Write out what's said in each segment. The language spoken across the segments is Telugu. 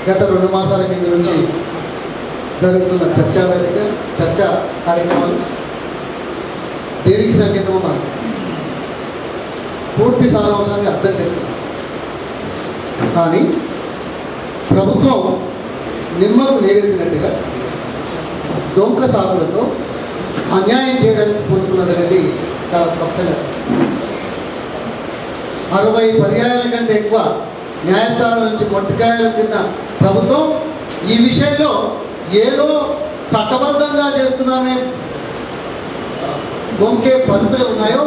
గత రెండు మాసాల కింద నుంచి జరుగుతున్న చర్చా వేదిక చర్చా కార్యక్రమాలు దేనికి సంకేతమో మనం పూర్తి సారాంశాన్ని అర్థం చేస్తున్నాం కానీ ప్రభుత్వం నిమ్మకు నీరెత్తినట్టుగా దొంగ సాగులతో అన్యాయం చేయడానికి పోతున్నది అనేది చాలా స్పష్టంగా అరవై పర్యాయాల కంటే ఎక్కువ న్యాయస్థానం నుంచి మొట్టికాయలు కింద ప్రభుత్వం ఈ విషయంలో ఏదో చట్టబద్ధంగా చేస్తున్నానే బొంకే పలుకులు ఉన్నాయో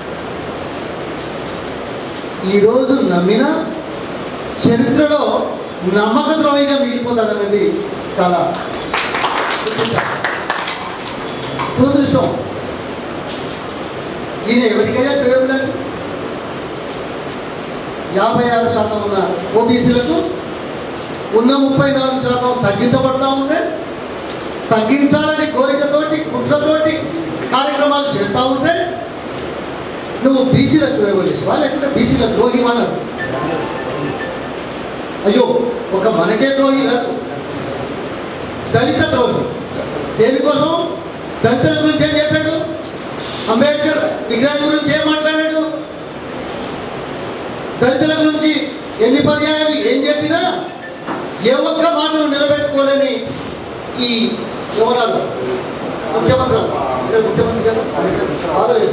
ఈరోజు నమ్మిన చరిత్రలో నమ్మక ద్రోహిగా మిగిలిపోతాడనేది చాలా దురదృష్టం ఈయన ఎవరికైనా శ్రేయోభిలాషి యాభై ఆరు శాతం ఉన్న ఓబీసీలకు ఉన్న ముప్పై నాలుగు శాతం తగ్గించబడతా ఉంటే తగ్గించాలని కోరికతోటి కుట్రతోటి కార్యక్రమాలు చేస్తూ ఉంటే నువ్వు బీసీల శ్రేయోభిలాషివా లేకుంటే బీసీల ద్రోహివా అని అడుగు. అయ్యో ఒక మనకే ద్రోహి కాదు దళిత ద్రోహి దేనికోసం దళితుల గురించి ఏం చెప్పాడు అంబేద్కర్ విగ్రహం గురించి ఏం మాట్లాడాడు దళితుల గురించి ఎన్ని పర్యాయాలు ఏం చెప్పినా ఏ ఒక్క మాటను నిలబెట్టుకోలేని ఈ యువనాలు ముఖ్యమంత్రి ఇదే ముఖ్యమంత్రి కదా ఆయన బాధ లేదు.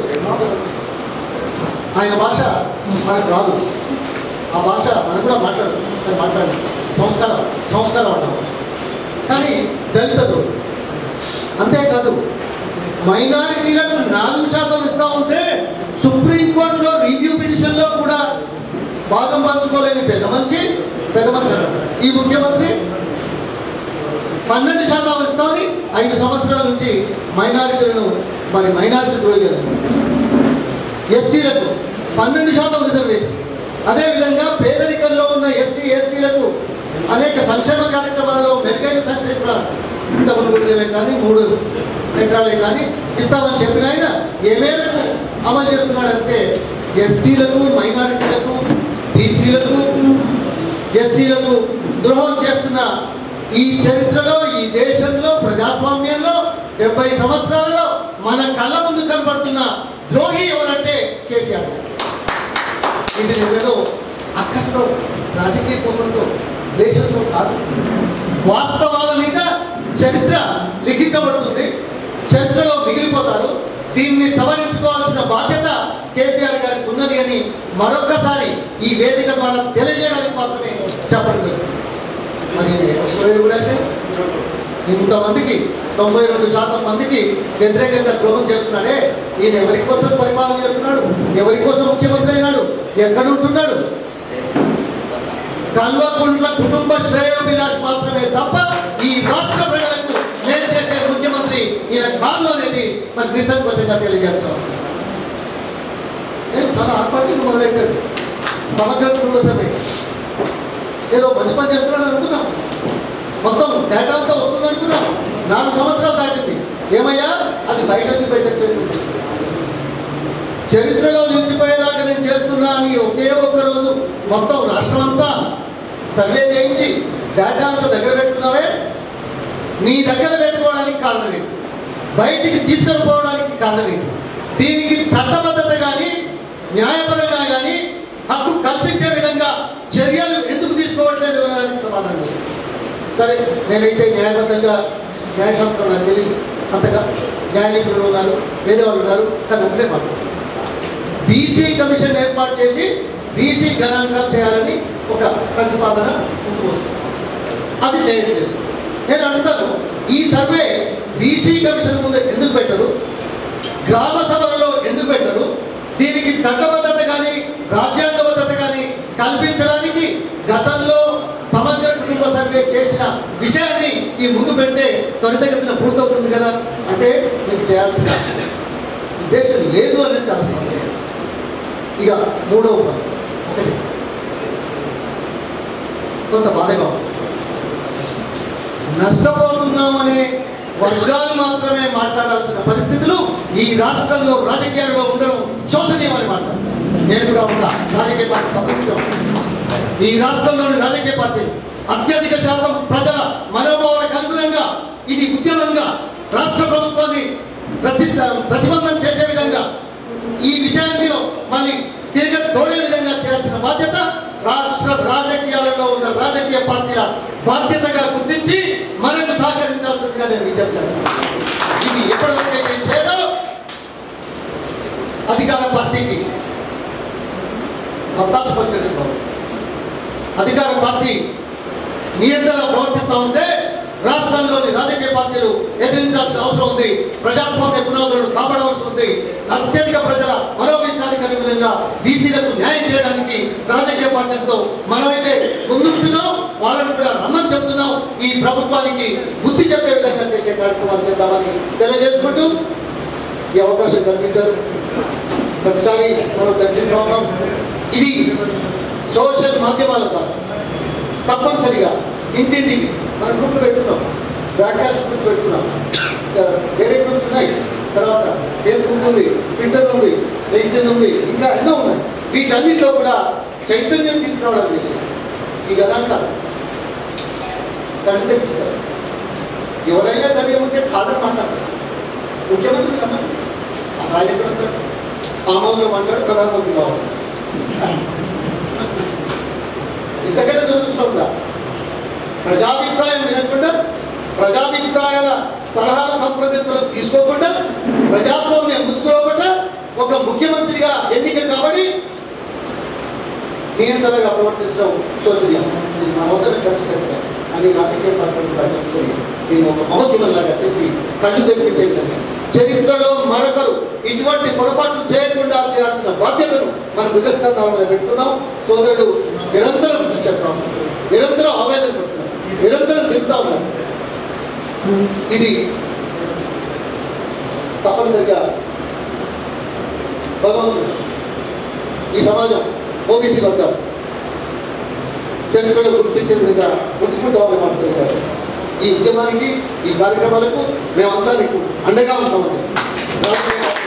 ఆయన భాష మనకు రాదు ఆ భాష మనం కూడా మాట్లాడదు కానీ మాట్లాడదు సంస్కారం సంస్కారం అంటాం కానీ దళిత ద్రోహి అంతేకాదు మైనారిటీలకు నాలుగు శాతం ఇస్తా ఉంటే సుప్రీంకోర్టులో రివ్యూ పిటిషన్లో కూడా భాగం పంచుకోలేని పెద్ద మనిషి పెద్ద మనిషి అంటారు. ఈ ముఖ్యమంత్రి పన్నెండు శాతం ఇస్తామని ఐదు సంవత్సరాల నుంచి మైనారిటీలను మరి మైనారిటీ ద్రోహిగా ఎస్టీలకు పన్నెండు శాతం రిజర్వేషన్ అదేవిధంగా పేదరికంలో ఉన్న ఎస్సీ ఎస్టీలకు అనేక సంక్షేమ కార్యక్రమాలలో మెరుగైన సంక్షేమ ఇంతకుముందు గుడిసెలే కానీ మూడు ఎకరాలే కానీ ఇస్తామని చెప్పిన ఆయన ఏ మేరకు అమలు చేస్తున్నాడంటే ఎస్టీలకు మైనారిటీలకు బీసీలకు ఎస్సీలకు ద్రోహం చేస్తున్న ఈ చరిత్రలో ఈ దేశంలో ప్రజాస్వామ్యంలో డెబ్బై సంవత్సరాలలో మన కళ్ళ ముందు కనబడుతున్న ద్రోహి ఎవరంటే కేసీఆర్ గారు ఇది నేనేదో అక్కస్తో రాజకీయ కోపంతో దేశంతో కాదు వాస్తవాల మీద చరిత్ర లిఖించబడుతుంది చరిత్రలో మిగిలిపోతారు దీన్ని సవరించుకోవాల్సిన బాధ్యత కేసీఆర్ గారికి ఉన్నది అని మరొక్కసారి ఈ వేదిక ద్వారా తెలియజేయడానికి మాత్రమే చెప్పడం జరిగింది. మరి శ్రేయుడాషే ఇంతమందికి తొంభై రెండు శాతం మందికి వ్యతిరేకంగా ద్రోహం చేస్తున్నాడే ఈయన ఎవరి కోసం పరిపాలన చేస్తున్నాడు ఎవరి కోసం ముఖ్యమంత్రి అయినాడు ఎక్కడ ఉంటున్నాడు కల్వకుంట్ల కుటుంబ శ్రేయోభిలాష్ మాత్రమే తప్ప ఈ రాష్ట్ర ప్రజలకు మేలు చేసే ముఖ్యమంత్రి ఈయన కాదు అనేది మరి నిస్సంకోచంగా తెలియజేయాల్సిన అవసరం నేను చాలా ఆర్పాటికి మొదలెట్టాడు సమగ్ర కుటుంబ సర్వే ఏదో మంచి పని చేస్తున్నాడు అనుకున్నాం మొత్తం డేటా అంతా వస్తుంది అనుకున్నాం నాలుగు సంవత్సరాలు దాటింది ఏమయ్యా అది బయటకు పెట్టట్లేదు చరిత్రలో నిలిచిపోయేలాగా నేను చేస్తున్నా అని ఒకే ఒక్క రోజు మొత్తం రాష్ట్రం అంతా సర్వే చేయించి డేటా అంతా దగ్గర పెట్టుకున్నావే నీ దగ్గర పెట్టుకోవడానికి కారణం ఏంటి బయటికి తీసుకెళ్ళిపోవడానికి కారణం ఏంటి దీనికి చట్టబద్ధత కానీ న్యాయపరంగా కానీ హక్కు కల్పించే విధంగా చర్యలు ఎందుకు తీసుకోవట్లేదు అనేదానికి సమాధానం లేదు. సరే నేనైతే న్యాయబద్ధంగా న్యాయశాస్త్రం నాకు తెలియదు అంతగా న్యాయ నిపుణులు ఉన్నారు వేరే వాళ్ళు ఉన్నారు కానీ ఒకటే మాట బీసీ కమిషన్ ఏర్పాటు చేసి బీసీ గణాంకాలు చేయాలని ఒక ప్రతిపాదన ఉంటుంది అది చేయట్లేదు నేను అడుగుతాను ఈ సర్వే బీసీ కమిషన్ ముందు ఎందుకు పెట్టరు గ్రామ సభలలో ఎందుకు పెట్టరు దీనికి చట్టబద్ధత కానీ రాజ్యాంగబద్ధత కానీ కల్పించడానికి గతంలో సమగ్ర కుటుంబ సర్వే చేసిన విషయాన్ని ఈ ముందు పెడితే త్వరితగతిన పూర్తవుతుంది కదా అంటే మీకు చేయాల్సిన ఉద్దేశం లేదు అనేది చాలా స్పష్టం ఇక మూడవ పని ఒకటి కొంత బాధగా ఉంది నష్టపోతున్నామనే వర్గాలు మాత్రమే మాట్లాడాల్సిన పరిస్థితులు ఈ రాష్ట్రంలో రాజకీయాల్లో ఉండడం శోచనీయమని మాట్లాడు నేను కూడా ఒక రాజకీయ పార్టీ సంబంధించాను ఈ రాష్ట్రంలోని రాజకీయ పార్టీలు అత్యధిక శాతం ప్రజల మనోభావాలకు అనుగుణంగా ఇది ఉద్యమంగా రాష్ట్ర ప్రభుత్వాన్ని ప్రతిష్ట ప్రతిబంధన చేసే విధంగా ఈ విషయాన్ని మరి తిరిగి తోడే విధంగా చేయాల్సిన బాధ్యత రాష్ట్ర రాజకీయాలలో ఉన్న రాజకీయ పార్టీల బాధ్యతగా గుర్తించి మనకు సహకరించాల్సిందిగా నేను విజ్ఞప్తి చేస్తున్నాను ఇది ఎప్పటివరకైతే చేయదో అధికార పార్టీకి మత్తాసు పలికినట్టు అధికార పార్టీ నియంత్రణ ప్రవర్తిస్తూ ఉంటే రాష్ట్రంలోని రాజకీయ పార్టీలు ఎదిరించాల్సిన అవసరం ఉంది ప్రజాస్వామ్య పునాదులను కాపాడవలసి ఉంది అత్యధిక ప్రజల మనోభిష్టానికి అనుగుణంగా బీసీలకు న్యాయం చేయడానికి రాజకీయ పార్టీలతో మనమైతే ముందుంటున్నాం వాళ్ళని కూడా రమ్మని చెప్తున్నాం ఈ ప్రభుత్వానికి బుద్ధి చెప్పే విధంగా చేసే కార్యక్రమాలు చేద్దామని తెలియజేసుకుంటూ ఈ అవకాశం కల్పించారు ప్రతిసారి మనం చర్చిస్తూ ఉన్నాం ఇది సోషల్ మాధ్యమాల ద్వారా తప్పనిసరిగా ఇంటింటికి మన గ్రూప్ పెట్టుకున్నాం బ్రాడ్కాస్ట్ గ్రూప్ పెట్టుకున్నాం ఇంకా వేరే గ్రూప్స్ ఉన్నాయి తర్వాత ఫేస్బుక్ ఉంది ట్విట్టర్ ఉంది లింక్డ్ఇన్ ఉంది ఇంకా ఎన్నో ఉన్నాయి వీటన్నిటిలో కూడా చైతన్యం తీసుకురావడం చేసి ఈ గణాంకాలు దాన్ని తెప్పిస్తారు ఎవరైనా ధైర్యం ఉంటే కాదని మాట్లాడతారు ముఖ్యమంత్రి కన్నా అసలు ఆయన ఎక్కడ వస్తాడు ఆమోదం అంటాడు ప్రధానమంత్రి కావాలి ఇంతకంటే దురదృష్టం ఉందా ప్రజాభిప్రాయం వినకుండా ప్రజాభిప్రాయాల సలహాల సంప్రదింపులకు తీసుకోకుండా ప్రజాస్వామ్యం ముసుకోకుండా ఒక ముఖ్యమంత్రిగా ఎన్నిక కాబట్టి నియంత్రణగా ప్రవర్తించడం శోచనీయం ఇది మనమందరం కలిసి కట్టుగా అని రాజకీయ పార్టీలు కూడా కలుసుకొని దీన్ని ఒక మహోద్యమంలాగా చేసి కళ్ళు తెరిపించే విధంగా చరిత్రలో మరొకరు ఇటువంటి పొరపాట్లు చేయకుండా చేయాల్సిన బాధ్యతను మన భుజస్కంధాల మీద పెట్టుకుందాం సోదరుడు నిరంతరం కృషి చేస్తా ఉన్నాడు నిరంతరం ఆవేదన పడుతున్నాడు నిరంతరం తిరుగుతా ఉన్నాడు ఇది తప్పనిసరిగా భగవంతుడు ఈ సమాజం ఓబీసీ వర్గాలు చరిత్రలో గుర్తించే విధంగా ఉంచుకుంటామని మాకు తెలియదు ఈ ఉద్యమానికి ఈ కార్యక్రమాలకు మేమంతా మీకు అండగా ఉంటామని రాజకీయ